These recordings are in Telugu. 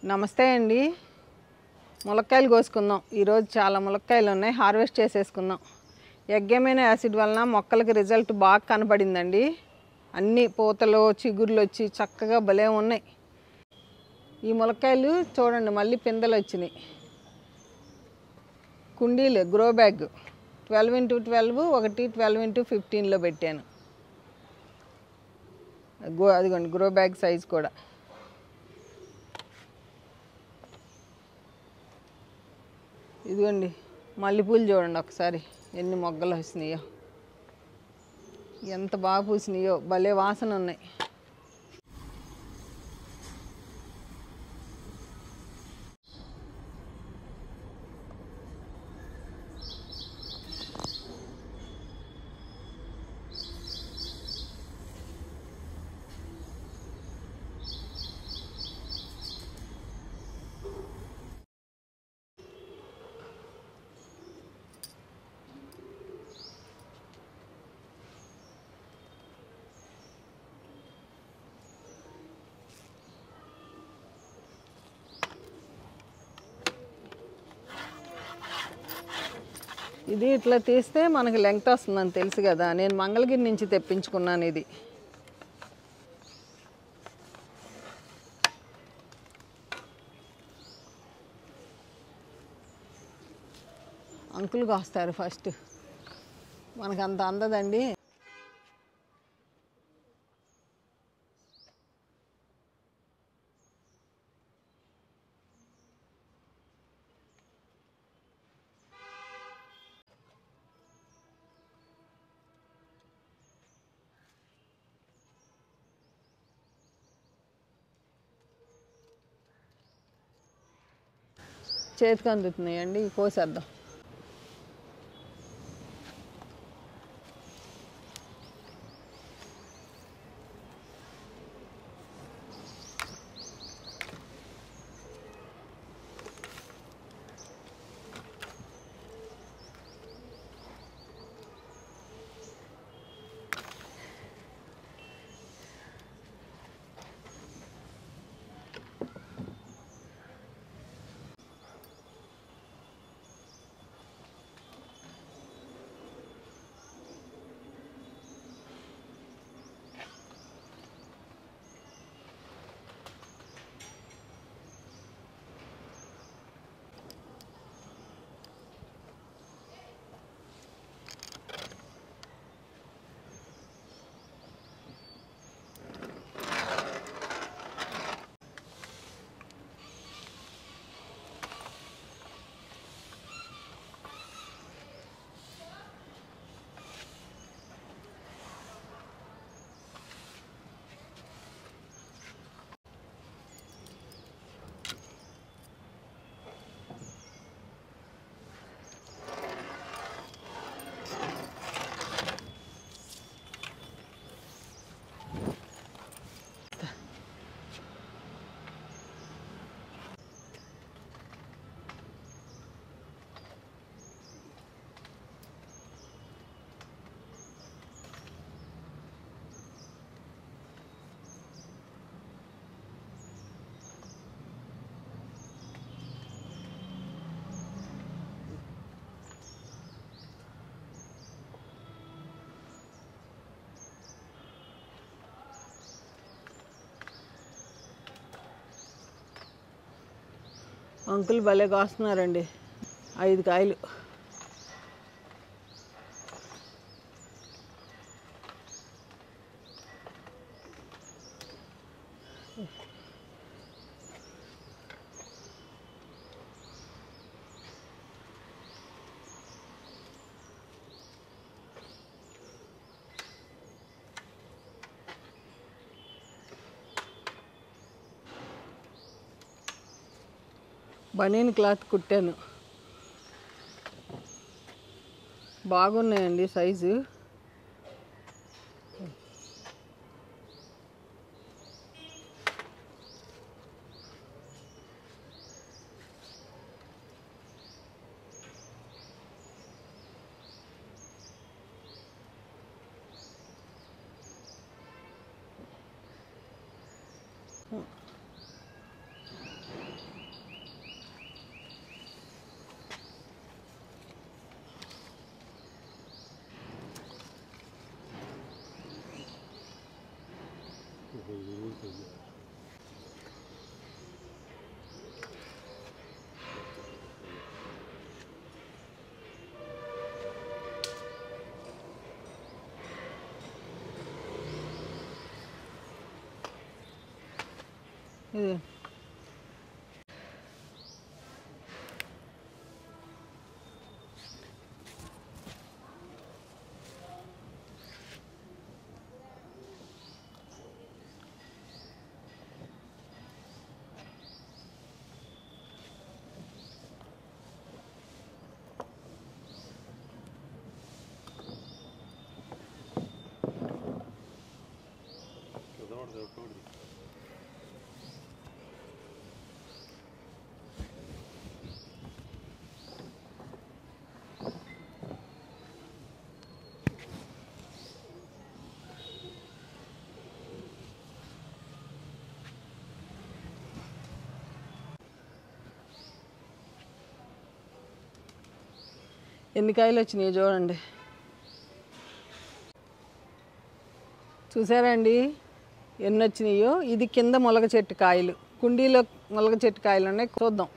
నమస్తే అండి ములక్కాయలు కోసుకుందాం ఈరోజు చాలా ములక్కాయలు ఉన్నాయి హార్వెస్ట్ చేసేసుకుందాం ఎగ్గమైన యాసిడ్ వలన మొక్కలకి రిజల్ట్ బాగా కనపడిందండి అన్ని పూతలు చిగుర్లు వచ్చి చక్కగా భలే ఉన్నాయి ఈ ములక్కాయలు చూడండి మళ్ళీ పిందెలు వచ్చినాయి కుండీలు grow bag twelve into twelve ఒకటి ట్వెల్వ్ ఇంటూ ఫిఫ్టీన్లో పెట్టాను గో అదిగోండి గ్రో బ్యాగ్ సైజ్ కూడా ఇదిగోండి మల్లెపూలు చూడండి ఒకసారి ఎన్ని మొగ్గలు వచ్చినాయో ఎంత బాగా పూసినాయో భలే వాసన ఉన్నాయి ఇది ఇట్లా తీస్తే మనకి లెంగ్త్ వస్తుందని తెలుసు కదా నేను మంగళగిరి నుంచి తెప్పించుకున్నాను ఇది అంకులు కాస్తారు ఫస్ట్ మనకు అంత అందదండి చేతికి అందుతున్నాయండి కోసేద్దాం అంకుల్ భలే కాస్తున్నారండి ఐదు కాయలు బనీన్ క్లాత్ కుట్టాను బాగున్నాయండి సైజు ఇది ఎన్ని కాయలు వచ్చినాయి చూడండి చూసారండి ఎన్ని వచ్చినాయో ఇది కింద మొలక చెట్టు కాయలు కుండీలో మొలక చెట్టు కాయలు ఉన్నాయి చూద్దాం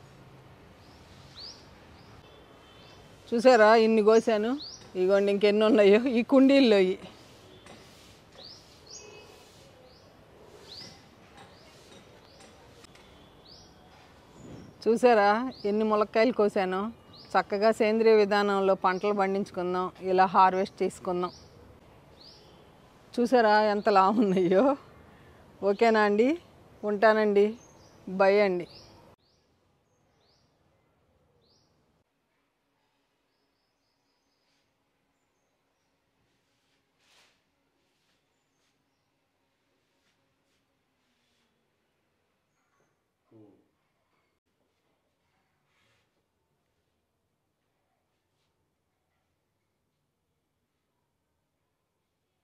చూసారా ఇన్ని కోసాను ఇగోండి ఇంకెన్ని ఉన్నాయో ఈ కుండీల్లో ఇవి. చూసారా ఎన్ని ములక్కాయలు కోసానో చక్కగా సేంద్రియ విధానంలో పంటలు పండించుకుందాం ఇలా హార్వెస్ట్ చేసుకుందాం చూసారా ఎంత లావు ఉన్నాయో ఓకేనా అండి ఉంటానండి బై అండి